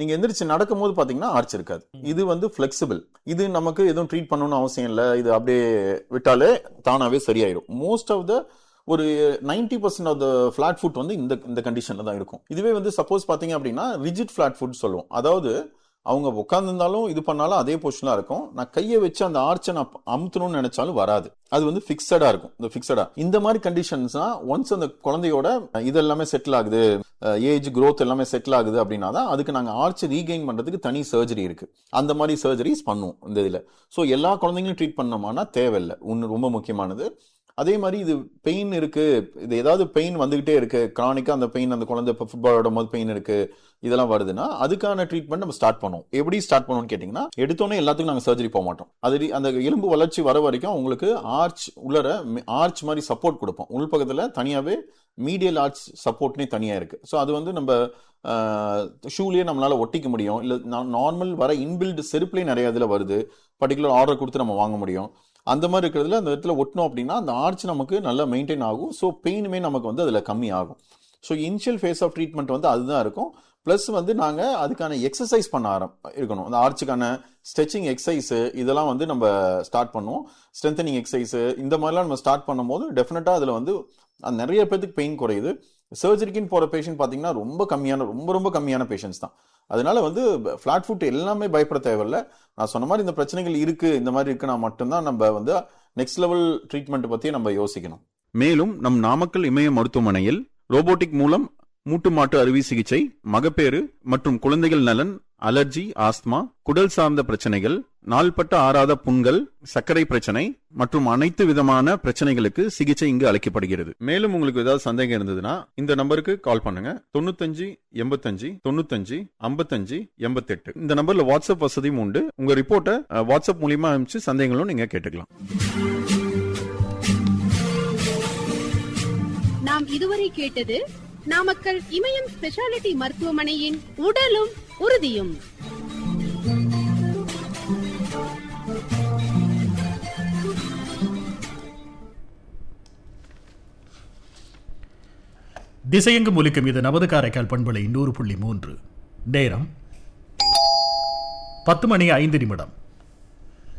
நீங்க எந்திரிச்சு நடக்கும்போது பாத்தீங்கன்னா ஆர்ச் இருக்காது இது வந்து ஃபிளெக்சிபிள் இது நமக்கு எதுவும் ட்ரீட் பண்ணணும்னு அவசியம் இல்லை இது அப்படியே விட்டாலே தானாவே சரியாயிடும் மோஸ்ட் ஆஃப் த ஒரு ninety percent of the flat foot வந்து இந்த இந்த கண்டிஷன்ல தான் இருக்கும் இதுவே வந்து சப்போஸ் பாத்தீங்க அப்படின்னா ரிஜிட் ஃபிளாட் ஃபுட் சொல்லுவோம் அதாவது அவங்க உட்காந்துருந்தாலும் இது பண்ணாலும் அதே பொசிஷனா இருக்கும் நான் கையை வச்சு அந்த ஆர்ச்சை நான் அமுத்தணும்னு நினைச்சாலும் வராது அது வந்து ஃபிக்ஸடா இருக்கும் இந்த ஃபிக்ஸடா இந்த மாதிரி கண்டிஷன்ஸ்னா ஒன்ஸ் அந்த குழந்தையோட இது எல்லாமே செட்டில் ஆகுது ஏஜ் growth எல்லாமே செட்டில் ஆகுது அப்படின்னா தான் அதுக்கு நாங்கள் ஆர்ச் ரீகெயின் பண்றதுக்கு தனி சர்ஜரி இருக்கு அந்த மாதிரி சர்ஜரிஸ் பண்ணுவோம் இந்த இதில் ஸோ எல்லா குழந்தைங்களும் ட்ரீட் பண்ணோமானா தேவையில்லை ஒன்று ரொம்ப முக்கியமானது அதே மாதிரி இது பெயின் இருக்கு இது ஏதாவது பெயின் வந்துகிட்டே இருக்கு கிரானிக்கா அந்த பெயின் அந்த குழந்தை இப்போ ஃபுட்பால் ஆடும் போது பெயின் இருக்கு இதெல்லாம் வருதுன்னா அதுக்கான ட்ரீட்மெண்ட் நம்ம ஸ்டார்ட் பண்ணுவோம் எப்படி ஸ்டார்ட் பண்ணுவோம்னு கேட்டிங்கன்னா எடுத்தோன்னே எல்லாத்துக்கும் நாங்கள் சர்ஜரி போக மாட்டோம் அது ரி- அந்த எலும்பு வளர்ச்சி வர வரைக்கும் உங்களுக்கு ஆர்ச் உள்ளர ஆர்ச் மாதிரி சப்போர்ட் கொடுப்போம் உள்பக்கத்தில் தனியாகவே மீடியல் ஆர்ச் சப்போர்ட்னே தனியாக இருக்கு ஸோ அது வந்து நம்ம ஷூலேயே நம்மளால ஒட்டிக்க முடியும் இல்லை நார்மல் வர இன்பில்ட் செருப்புலேயே நிறைய இதில் வருது பர்டிகுலர் ஆர்டர் கொடுத்து நம்ம வாங்க முடியும் அந்த மாதிரி இருக்கிறதுல அந்த இடத்துல ஒட்டினோம் அப்படின்னா அந்த ஆர்ச் நமக்கு நல்லா மெயின்டைன் ஆகும் ஸோ பெயினுமே நமக்கு வந்து அதில் கம்மி ஆகும் so initial phase of treatment வந்து அதுதான் இருக்கும் ப்ளஸ் வந்து நாங்கள் அதுக்கான எக்ஸசைஸ் பண்ண ஆரம் இருக்கணும் அந்த ஆர்ச்சுக்கான ஸ்ட்ரெச்சிங் எக்ஸசைஸ் இதெல்லாம் வந்து நம்ம ஸ்டார்ட் பண்ணுவோம் ஸ்ட்ரென்தனிங் எக்ஸசைஸ் இந்த மாதிரிலாம் நம்ம ஸ்டார்ட் பண்ணும்போது டெஃபினட்டாக அதில் வந்து அது நிறைய பேத்துக்கு பெயின் குறையுது சர்ஜரிக்குன்னு போகிற பேஷண்ட் பார்த்தீங்கன்னா ரொம்ப கம்மியான ரொம்ப ரொம்ப கம்மியான பேஷண்ட்ஸ் தான் அதனால வந்து ஃப்ளாட் ஃபுட் எல்லாமே பயப்பட தேவையில்ல நான் சொன்ன மாதிரி இந்த பிரச்சனைகள் இருக்கு இந்த மாதிரி இருக்குன்னா மட்டும்தான் நம்ம வந்து நெக்ஸ்ட் லெவல் ட்ரீட்மெண்ட் பத்தி நம்ம யோசிக்கணும் மேலும் நம் நாமக்கல் இமய மருத்துவமனையில் ரோபோட்டிக் மூலம் மூட்டு மாட்டு அறுவை சிகிச்சை மகப்பேறு மற்றும் குழந்தைகள் நலன் அலர்ஜி ஆஸ்துமா குடல் சார்ந்த பிரச்சனைகள் நாள்பட்ட ஆறாத புண்கள் சர்க்கரை பிரச்சனை மற்றும் அனைத்து விதமான பிரச்சனைகளுக்கு சிகிச்சை இங்கு அளிக்கப்படுகிறது மேலும் உங்களுக்கு ஏதாவது சந்தேகம் இருந்ததுன்னா இந்த நம்பருக்கு கால் பண்ணுங்க தொண்ணூத்தஞ்சு எண்பத்தஞ்சு தொண்ணூத்தஞ்சு ஐம்பத்தஞ்சு எண்பத்தெட்டு இந்த நம்பர்ல வாட்ஸ்அப் வசதியும் உண்டு உங்க ரிப்போர்ட்டை அஹ், வாட்ஸ்அப் மூலியமா அனுப்பிச்சு சந்தேகங்களும் நீங்க கேட்டுக்கலாம் நாம் இதுவரை கேட்டது நாமக்கல் இமயம் ஸ்பெஷாலிட்டி மருத்துவமனையின் உடலும் உறுதியும் திசையெங்கும் ஒலிக்கும் இது நமது காரைக்கால் பண்பலை நூறு புள்ளி மூன்று நேரம் பத்து மணி ஐந்து நிமிடம்